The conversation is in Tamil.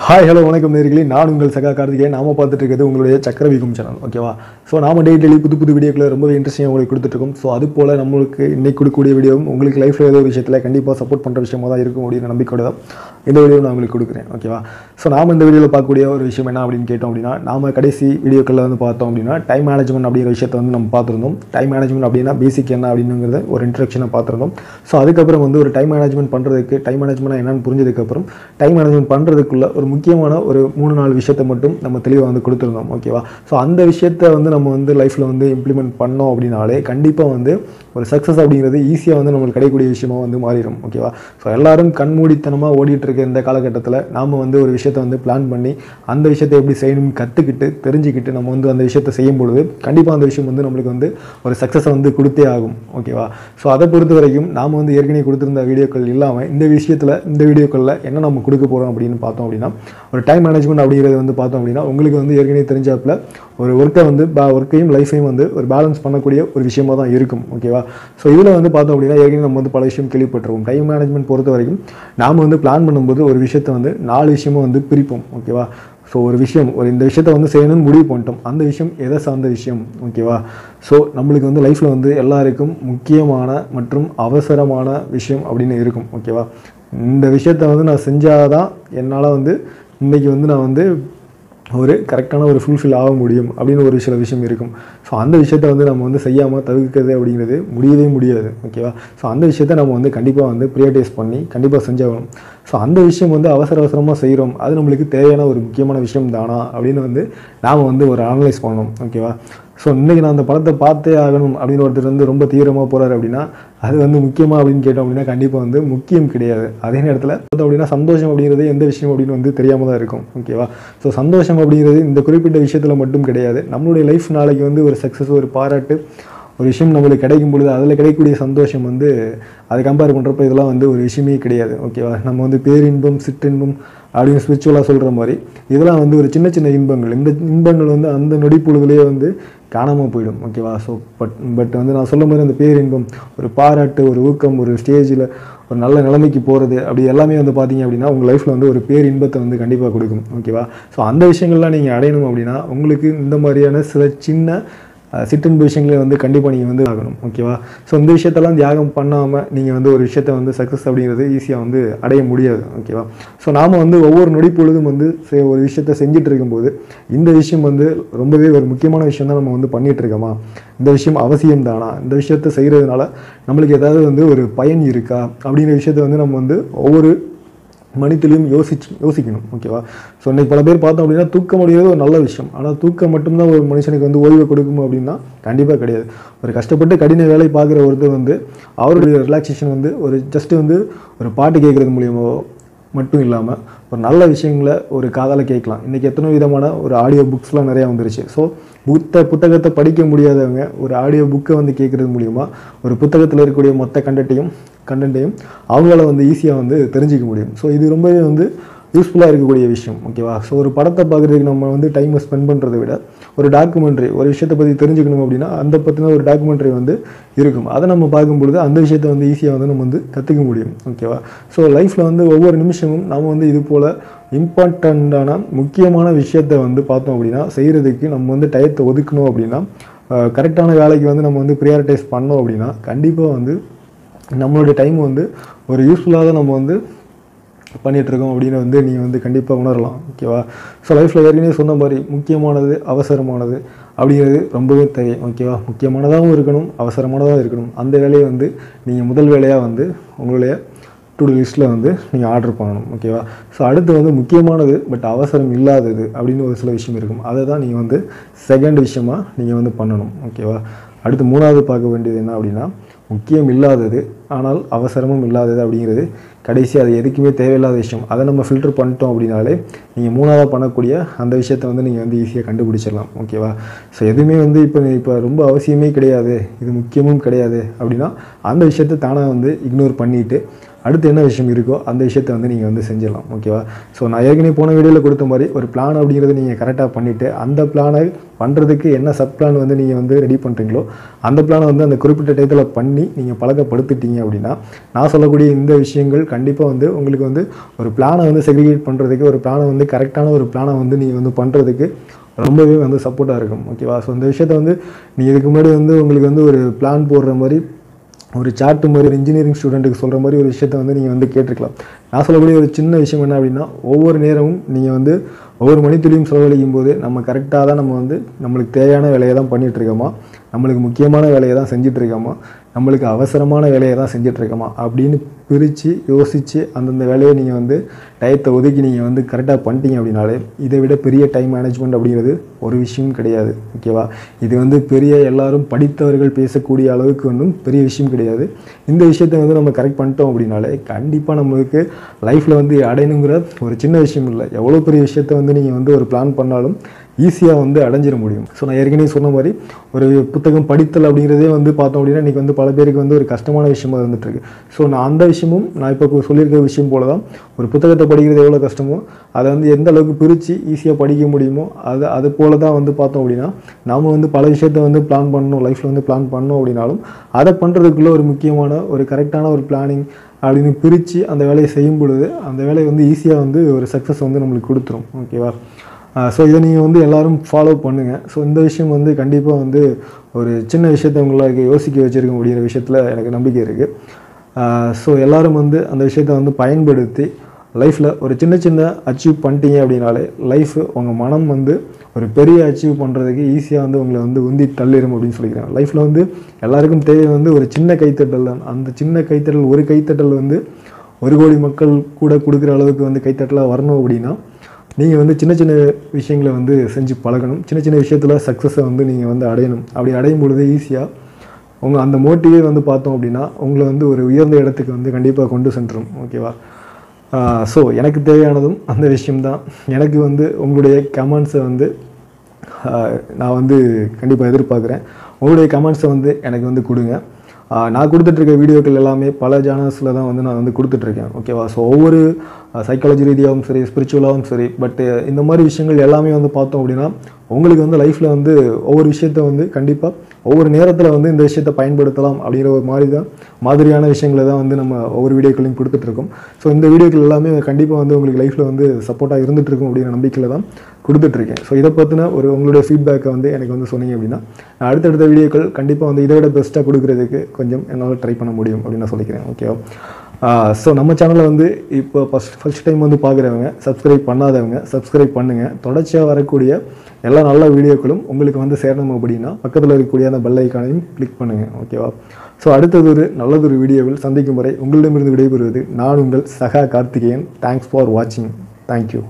ஹாய் ஹலோ வணக்கம் நேர்களே நான் உங்கள் சகா கார்த்திகேயன் நாம பார்த்துட்டு இருக்கிறது உங்களுடைய சக்கரவிகும் சேனல் ஓகேவா ஸோ நாம டெய்லி டெய்லி புது புது வீடியோக்களை ரொம்பவே இன்ட்ரெஸ்டிங்காக உங்களுக்கு கொடுத்துட்ருக்கோம் ஸோ அது போல் நம்மளுக்கு இன்னைக்கு கொடுக்கக்கூடிய வீடியோவும் உங்களுக்கு லைஃப்பில் ஏதோ ஒரு விஷயத்தில் கண்டிப்பாக சப்போர்ட் பண்ணுற விஷயமா தான் இருக்கும் அப்படின்னு நம்பிக்கையோட தான் இந்த வீடியோ நான் உங்களுக்கு கொடுக்குறேன் ஓகேவா ஸோ நாம இந்த வீடியோவில் பார்க்கக்கூடிய ஒரு விஷயம் என்ன அப்படின்னு கேட்டோம் அப்படின்னா நாம கடைசி வீடியோக்களில் வந்து பார்த்தோம் அப்படின்னா டைம் மேனேஜ்மெண்ட் அப்படிங்கிற விஷயத்தை வந்து நம்ம பார்த்துருந்தோம் டைம் மேனேஜ்மெண்ட் அப்படின்னா பேசிக் என்ன அப்படிங்கிறத ஒரு இன்ட்ரடக்ஷனை பார்த்துருந்தோம் ஸோ அதுக்கப்புறம் வந்து ஒரு டைம் மேனேஜ்மெண்ட் பண்ணுறதுக்கு டைம் மேனேஜ்மெண்ட் என்னன்னு புரிஞ்சதுக்கப்புறம் டைம் மேனேஜ்மெண்ட் பண்ணுறதுக்குள்ள ஒரு முக்கியமான ஒரு மூணு நாலு விஷயத்தை மட்டும் நம்ம தெளிவாக வந்து கொடுத்துருந்தோம் ஓகேவா ஸோ அந்த விஷயத்தை வந்து நம்ம வந்து லைஃப்பில் வந்து இம்ப்ளிமெண்ட் பண்ணோம் அப்படின்னாலே கண்டிப்பாக வந்து ஒரு சக்ஸஸ் அப்படிங்கிறது ஈஸியாக வந்து நம்மளுக்கு கிடைக்கக்கூடிய விஷயமா வந்து மாறிடும் ஓகேவா ஸோ எல்லாரும் கண்மூடித்தனமாக ஓடிட்டு இருக்க இந்த காலகட்டத்தில் நாம் வந்து ஒரு விஷயத்தை வந்து பிளான் பண்ணி அந்த விஷயத்தை எப்படி செய்யணும்னு கற்றுக்கிட்டு தெரிஞ்சுக்கிட்டு நம்ம வந்து அந்த விஷயத்தை செய்யும் பொழுது கண்டிப்பாக அந்த விஷயம் வந்து நம்மளுக்கு வந்து ஒரு சக்ஸஸை வந்து கொடுத்தே ஆகும் ஓகேவா ஸோ அதை பொறுத்த வரைக்கும் நாம் வந்து ஏற்கனவே கொடுத்துருந்த வீடியோக்கள் இல்லாமல் இந்த விஷயத்தில் இந்த வீடியோக்களில் என்ன நம்ம கொடுக்க போகிறோம் அப்படின்னு பார்த்தோம் அப்படின்னா ஒரு டைம் மேனேஜ்மெண்ட் அப்படிங்கிறது வந்து பார்த்தோம் அப்படின்னா உங்களுக்கு வந்து ஏற்கனவே தெரிஞ்சாப்புல ஒரு ஒர்க்கை வந்து ஒர்க்கையும் லைஃபையும் வந்து ஒரு பேலன்ஸ் பண்ணக்கூடிய ஒரு விஷயமா தான் இருக்கும் ஓகேவா ஸோ இதில் வந்து பார்த்தோம் அப்படின்னா ஏற்கனவே நம்ம வந்து பல விஷயம் கேள்விப்பட்டிருக்கோம் டைம் மேனேஜ்மெண்ட் பொறுத்த வரைக்கும் நாம் வந்து பிளான் பண்ணும்போது ஒரு விஷயத்தை வந்து நாலு விஷயமும் வந்து பிரிப்போம் ஓகேவா ஸோ ஒரு விஷயம் ஒரு இந்த விஷயத்தை வந்து செய்யணும்னு முடிவு பண்ணிட்டோம் அந்த விஷயம் எதை சார்ந்த விஷயம் ஓகேவா ஸோ நம்மளுக்கு வந்து லைஃப்பில் வந்து எல்லாருக்கும் முக்கியமான மற்றும் அவசரமான விஷயம் அப்படின்னு இருக்கும் ஓகேவா இந்த விஷயத்தை வந்து நான் செஞ்சாதான் என்னால் வந்து இன்றைக்கி வந்து நான் வந்து ஒரு கரெக்டான ஒரு ஃபுல்ஃபில் ஆக முடியும் அப்படின்னு ஒரு சில விஷயம் இருக்கும் ஸோ அந்த விஷயத்த வந்து நம்ம வந்து செய்யாமல் தவிர்க்கிறது அப்படிங்கிறது முடியவே முடியாது ஓகேவா ஸோ அந்த விஷயத்த நம்ம வந்து கண்டிப்பாக வந்து ப்ரியோடைஸ் பண்ணி கண்டிப்பாக செஞ்சாகணும் ஸோ அந்த விஷயம் வந்து அவசர அவசரமாக செய்கிறோம் அது நம்மளுக்கு தேவையான ஒரு முக்கியமான விஷயம் தானா அப்படின்னு வந்து நாம் வந்து ஒரு அனலைஸ் பண்ணணும் ஓகேவா ஸோ இன்றைக்கி நான் அந்த படத்தை பார்த்தே ஆகணும் அப்படின்னு ஒருத்தர் வந்து ரொம்ப தீவிரமாக போகிறாரு அப்படின்னா அது வந்து முக்கியமாக அப்படின்னு கேட்டோம் அப்படின்னா கண்டிப்பாக வந்து முக்கியம் கிடையாது அதே நேரத்தில் பார்த்தோம் அப்படின்னா சந்தோஷம் அப்படிங்கிறது எந்த விஷயம் அப்படின்னு வந்து தெரியாமல் தான் இருக்கும் ஓகேவா ஸோ சந்தோஷம் அப்படிங்கிறது இந்த குறிப்பிட்ட விஷயத்தில் மட்டும் கிடையாது நம்மளுடைய லைஃப் நாளைக்கு வந்து ஒரு சக்ஸஸ் ஒரு பாராட்டு ஒரு விஷயம் நம்மளுக்கு கிடைக்கும் பொழுது அதில் கிடைக்கக்கூடிய சந்தோஷம் வந்து அதை கம்பேர் பண்ணுறப்ப இதெல்லாம் வந்து ஒரு விஷயமே கிடையாது ஓகேவா நம்ம வந்து பேரின்பம் சிற்றின்பம் அப்படின்னு ஸ்பிரிச்சுவலாக சொல்கிற மாதிரி இதெல்லாம் வந்து ஒரு சின்ன சின்ன இன்பங்கள் இந்த இன்பங்கள் வந்து அந்த நொடி பொழுதுலேயே வந்து காணாமல் போயிடும் ஓகேவா ஸோ பட் பட் வந்து நான் சொல்லும் போது அந்த பேரின்பம் ஒரு பாராட்டு ஒரு ஊக்கம் ஒரு ஸ்டேஜில் ஒரு நல்ல நிலைமைக்கு போகிறது அப்படி எல்லாமே வந்து பார்த்தீங்க அப்படின்னா உங்கள் லைஃப்பில் வந்து ஒரு பேரின்பத்தை வந்து கண்டிப்பாக கொடுக்கும் ஓகேவா ஸோ அந்த விஷயங்கள்லாம் நீங்கள் அடையணும் அப்படின்னா உங்களுக்கு இந்த மாதிரியான சில சின்ன சிற்றின்பு விஷயங்களை வந்து கண்டிப்பாக நீங்கள் வந்து ஆகணும் ஓகேவா ஸோ இந்த விஷயத்தெல்லாம் தியாகம் பண்ணாமல் நீங்கள் வந்து ஒரு விஷயத்தை வந்து சக்ஸஸ் அப்படிங்கிறது ஈஸியாக வந்து அடைய முடியாது ஓகேவா ஸோ நாம் வந்து ஒவ்வொரு நொடி பொழுதும் வந்து செ- ஒரு விஷயத்தை செஞ்சுட்டு இருக்கும்போது இந்த விஷயம் வந்து ரொம்பவே ஒரு முக்கியமான விஷயம் தான் நம்ம வந்து பண்ணிட்டு இருக்கோமா இந்த விஷயம் அவசியம் தானா இந்த விஷயத்தை செய்கிறதுனால நம்மளுக்கு ஏதாவது வந்து ஒரு பயன் இருக்கா அப்படிங்கிற விஷயத்தை வந்து நம்ம வந்து ஒவ்வொரு மனிதலையும் யோசிச்சு யோசிக்கணும் ஓகேவா ஸோ இன்னைக்கு பல பேர் பார்த்தோம் அப்படின்னா தூக்கம் அப்படிங்கிறது ஒரு நல்ல விஷயம் ஆனால் தூக்கம் மட்டும்தான் ஒரு மனுஷனுக்கு வந்து ஓய்வை கொடுக்கும் அப்படின்னா கண்டிப்பாக கிடையாது ஒரு கஷ்டப்பட்டு கடின வேலை பார்க்குற ஒருத்தர் வந்து அவருடைய ரிலாக்ஸேஷன் வந்து ஒரு ஜஸ்ட் வந்து ஒரு பாட்டு கேட்குறது மூலியமாவோ மட்டும் இல்லாமல் ஒரு நல்ல விஷயங்களை ஒரு காதால் கேட்கலாம் இன்றைக்கி எத்தனை விதமான ஒரு ஆடியோ புக்ஸ்லாம் நிறையா வந்துருச்சு ஸோ புத்த புத்தகத்தை படிக்க முடியாதவங்க ஒரு ஆடியோ புக்கை வந்து கேட்குறது மூலிமா ஒரு புத்தகத்தில் இருக்கக்கூடிய மொத்த கண்டென்ட்டையும் கண்டென்ட்டையும் அவங்களால வந்து ஈஸியாக வந்து தெரிஞ்சிக்க முடியும் ஸோ இது ரொம்பவே வந்து யூஸ்ஃபுல்லாக இருக்கக்கூடிய விஷயம் ஓகேவா ஸோ ஒரு படத்தை பார்க்குறதுக்கு நம்ம வந்து டைமை ஸ்பெண்ட் பண்ணுறதை விட ஒரு டாக்குமெண்ட்ரி ஒரு விஷயத்தை பற்றி தெரிஞ்சுக்கணும் அப்படின்னா அந்த பற்றின ஒரு டாக்குமெண்ட்ரி வந்து இருக்கும் அதை நம்ம பார்க்கும்பொழுது அந்த விஷயத்தை வந்து ஈஸியாக வந்து நம்ம வந்து கற்றுக்க முடியும் ஓகேவா ஸோ லைஃப்பில் வந்து ஒவ்வொரு நிமிஷமும் நம்ம வந்து இது போல் இம்பார்ட்டண்ட்டான முக்கியமான விஷயத்தை வந்து பார்த்தோம் அப்படின்னா செய்கிறதுக்கு நம்ம வந்து டயத்தை ஒதுக்கணும் அப்படின்னா கரெக்டான வேலைக்கு வந்து நம்ம வந்து ப்ரியாரிட்டைஸ் பண்ணோம் அப்படின்னா கண்டிப்பாக வந்து நம்மளுடைய டைம் வந்து ஒரு யூஸ்ஃபுல்லாக தான் நம்ம வந்து பண்ணிட்டு இருக்கோம் அப்படின்னு வந்து நீங்கள் வந்து கண்டிப்பாக உணரலாம் ஓகேவா ஸோ லைஃப்பில் ஏற்கனவே சொன்ன மாதிரி முக்கியமானது அவசரமானது அப்படிங்கிறது ரொம்பவே தேவை ஓகேவா முக்கியமானதாகவும் இருக்கணும் அவசரமானதாகவும் இருக்கணும் அந்த வேலையை வந்து நீங்கள் முதல் வேலையாக வந்து உங்களுடைய டு டூ லிஸ்ட்டில் வந்து நீங்கள் ஆர்டர் பண்ணணும் ஓகேவா ஸோ அடுத்து வந்து முக்கியமானது பட் அவசரம் இல்லாதது அப்படின்னு ஒரு சில விஷயம் இருக்கும் அதை தான் நீங்கள் வந்து செகண்ட் விஷயமா நீங்கள் வந்து பண்ணணும் ஓகேவா அடுத்து மூணாவது பார்க்க வேண்டியது என்ன அப்படின்னா முக்கியம் இல்லாதது ஆனால் அவசரமும் இல்லாதது அப்படிங்கிறது கடைசி அது எதுக்குமே தேவையில்லாத விஷயம் அதை நம்ம ஃபில்டர் பண்ணிட்டோம் அப்படின்னாலே நீங்கள் மூணாவதாக பண்ணக்கூடிய அந்த விஷயத்தை வந்து நீங்கள் வந்து ஈஸியாக கண்டுபிடிச்சிடலாம் ஓகேவா ஸோ எதுவுமே வந்து இப்போ இப்போ ரொம்ப அவசியமே கிடையாது இது முக்கியமும் கிடையாது அப்படின்னா அந்த விஷயத்தை தானாக வந்து இக்னோர் பண்ணிவிட்டு அடுத்து என்ன விஷயம் இருக்கோ அந்த விஷயத்தை வந்து நீங்கள் வந்து செஞ்சிடலாம் ஓகேவா ஸோ நான் ஏற்கனவே போன வீடியோவில் கொடுத்த மாதிரி ஒரு பிளான் அப்படிங்கிறத நீங்கள் கரெக்டாக பண்ணிவிட்டு அந்த பிளானை பண்ணுறதுக்கு என்ன சப் பிளான் வந்து நீங்கள் வந்து ரெடி பண்ணுறீங்களோ அந்த பிளானை வந்து அந்த குறிப்பிட்ட டயத்தில் பண்ணி நீங்கள் பழக்கப்படுத்திட்டீங்க அப்படின்னா நான் சொல்லக்கூடிய இந்த விஷயங்கள் கண்டிப்பாக வந்து உங்களுக்கு வந்து ஒரு பிளானை வந்து செக்ரிகேட் பண்ணுறதுக்கு ஒரு பிளானை வந்து கரெக்டான ஒரு பிளானை வந்து நீங்கள் வந்து பண்ணுறதுக்கு ரொம்பவே வந்து சப்போர்ட்டாக இருக்கும் ஓகேவா ஸோ இந்த விஷயத்தை வந்து நீங்கள் இதுக்கு முன்னாடி வந்து உங்களுக்கு வந்து ஒரு பிளான் போடுற மாதிரி ஒரு சார்ட் மாதிரி ஒரு இன்ஜினியரிங் ஸ்டூடெண்ட்டுக்கு சொல்கிற மாதிரி ஒரு விஷயத்தை வந்து நீங்கள் வந்து கேட்டிருக்கலாம் நான் சொல்லக்கூடிய ஒரு சின்ன விஷயம் என்ன அப்படின்னா ஒவ்வொரு நேரமும் நீங்கள் வந்து ஒவ்வொரு மணித்துளியும் செலவழிக்கும் போது நம்ம கரெக்டாக தான் நம்ம வந்து நம்மளுக்கு தேவையான வேலையை தான் பண்ணிகிட்டு இருக்கோமா நம்மளுக்கு முக்கியமான வேலையை தான் செஞ்சுட்டு இருக்கோமா நம்மளுக்கு அவசரமான வேலையை தான் செஞ்சுட்டு இருக்கோமா அப்படின்னு பிரித்து யோசித்து அந்தந்த வேலையை நீங்கள் வந்து டயத்தை ஒதுக்கி நீங்கள் வந்து கரெக்டாக பண்ணிட்டீங்க அப்படின்னாலே இதை விட பெரிய டைம் மேனேஜ்மெண்ட் அப்படிங்கிறது ஒரு விஷயம் கிடையாது ஓகேவா இது வந்து பெரிய எல்லாரும் படித்தவர்கள் பேசக்கூடிய அளவுக்கு ஒன்றும் பெரிய விஷயம் கிடையாது இந்த விஷயத்தை வந்து நம்ம கரெக்ட் பண்ணிட்டோம் அப்படின்னாலே கண்டிப்பாக நம்மளுக்கு லைஃப்பில் வந்து அடையணுங்கிற ஒரு சின்ன விஷயம் இல்லை எவ்வளோ பெரிய விஷயத்தை வந்து நீங்கள் வந்து ஒரு பிளான் பண்ணாலும் ஈஸியாக வந்து அடைஞ்சிட முடியும் ஸோ நான் ஏற்கனவே சொன்ன மாதிரி ஒரு புத்தகம் படித்தல் அப்படிங்கிறதே வந்து பார்த்தோம் அப்படின்னா இன்றைக்கி வந்து பல பேருக்கு வந்து ஒரு கஷ்டமான விஷயமா இருந்துட்டு இருக்கு ஸோ நான் அந்த விஷயமும் நான் இப்போ சொல்லியிருக்க விஷயம் போல தான் ஒரு புத்தகத்தை படிக்கிறது எவ்வளோ கஷ்டமோ அதை வந்து எந்த அளவுக்கு பிரித்து ஈஸியாக படிக்க முடியுமோ அது அது போல தான் வந்து பார்த்தோம் அப்படின்னா நாம் வந்து பல விஷயத்தை வந்து பிளான் பண்ணணும் லைஃப்பில் வந்து பிளான் பண்ணோம் அப்படின்னாலும் அதை பண்ணுறதுக்குள்ள ஒரு முக்கியமான ஒரு கரெக்டான ஒரு பிளானிங் அப்படின்னு பிரித்து அந்த வேலையை செய்யும் பொழுது அந்த வேலையை வந்து ஈஸியாக வந்து ஒரு சக்ஸஸ் வந்து நம்மளுக்கு கொடுத்துரும் ஓகேவா ஸோ இதை நீங்கள் வந்து எல்லாரும் ஃபாலோ பண்ணுங்கள் ஸோ இந்த விஷயம் வந்து கண்டிப்பாக வந்து ஒரு சின்ன விஷயத்தை உங்களுக்கு யோசிக்க வச்சுருக்க முடிகிற விஷயத்தில் எனக்கு நம்பிக்கை இருக்குது ஸோ எல்லாரும் வந்து அந்த விஷயத்தை வந்து பயன்படுத்தி லைஃப்பில் ஒரு சின்ன சின்ன அச்சீவ் பண்ணிட்டீங்க அப்படின்னாலே லைஃப் உங்கள் மனம் வந்து ஒரு பெரிய அச்சீவ் பண்ணுறதுக்கு ஈஸியாக வந்து உங்களை வந்து உந்தி தள்ளிடும் அப்படின்னு சொல்லிக்கிறேன் லைஃப்பில் வந்து எல்லாருக்கும் தேவை வந்து ஒரு சின்ன கைத்தட்டல் தான் அந்த சின்ன கைத்தட்டல் ஒரு கைத்தட்டல் வந்து ஒரு கோடி மக்கள் கூட கொடுக்குற அளவுக்கு வந்து கைத்தட்டலாக வரணும் அப்படின்னா நீங்கள் வந்து சின்ன சின்ன விஷயங்களை வந்து செஞ்சு பழகணும் சின்ன சின்ன விஷயத்தில் சக்ஸஸை வந்து நீங்கள் வந்து அடையணும் அப்படி அடையும் பொழுது ஈஸியாக உங்கள் அந்த மோட்டிவே வந்து பார்த்தோம் அப்படின்னா உங்களை வந்து ஒரு உயர்ந்த இடத்துக்கு வந்து கண்டிப்பாக கொண்டு சென்றுரும் ஓகேவா ஸோ எனக்கு தேவையானதும் அந்த விஷயம்தான் எனக்கு வந்து உங்களுடைய கமெண்ட்ஸை வந்து ஆஹ், நான் வந்து கண்டிப்பாக எதிர்பார்க்குறேன் உங்களுடைய கமெண்ட்ஸை வந்து எனக்கு வந்து கொடுங்க ஆஹ், நான் கொடுத்துட்ருக்க வீடியோக்கள் எல்லாமே பல சேனல்ஸில் தான் வந்து நான் வந்து கொடுத்துட்ருக்கேன் ஓகேவா ஸோ ஒவ்வொரு சைக்காலஜி ரீதியாகவும் சரி ஸ்பிரிச்சுவலாகவும் சரி பட் இந்த மாதிரி விஷயங்கள் எல்லாமே வந்து பார்த்தோம் அப்படின்னா உங்களுக்கு வந்து லைஃப்பில் வந்து ஒவ்வொரு விஷயத்தை வந்து கண்டிப்பாக ஒவ்வொரு நேரத்தில் வந்து இந்த விஷயத்தை பயன்படுத்தலாம் அப்படிங்கிற ஒரு மாதிரி தான் மாதிரியான விஷயங்களை தான் வந்து நம்ம ஒவ்வொரு வீடியோக்களையும் கொடுத்துட்ருக்கோம் ஸோ இந்த வீடியோக்கள் எல்லாமே கண்டிப்பாக வந்து உங்களுக்கு லைஃப்பில் வந்து சப்போர்ட்டாக இருந்துட்டு இருக்கும் அப்படிங்கிற நம்பிக்கையில் தான் கொடுத்துட்ருக்கேன் ஸோ இதை பற்றின ஒரு உங்களுடைய ஃபீட்பேக்கை வந்து எனக்கு வந்து சொன்னீங்க அப்படின்னா நான் அடுத்தடுத்த வீடியோக்கள் கண்டிப்பாக வந்து இதை விட பெஸ்ட்டாக கொடுக்குறதுக்கு கொஞ்சம் என்னால் ட்ரை பண்ண முடியும் அப்படின்னு நான் சொல்லிக்கிறேன் ஓகேவா ஸோ நம்ம சேனலை வந்து இப்போ ஃபஸ்ட் ஃபஸ்ட் டைம் வந்து பார்க்குறவங்க சப்ஸ்கிரைப் பண்ணாதவங்க சப்ஸ்கிரைப் பண்ணுங்கள் தொடர்ச்சியாக வரக்கூடிய எல்லா நல்ல வீடியோக்களும் உங்களுக்கு வந்து சேரணும் அப்படின்னா பக்கத்தில் இருக்கக்கூடிய அந்த பெல் ஐக்கானையும் கிளிக் பண்ணுங்கள் ஓகேவா ஸோ அடுத்தது ஒரு நல்லதொரு வீடியோவில் சந்திக்கும் வரை உங்களிடமிருந்து விடைபெறுவது நான் உங்கள் சகா கார்த்திகேயன் தேங்க்ஸ் ஃபார் வாட்சிங் தேங்க்யூ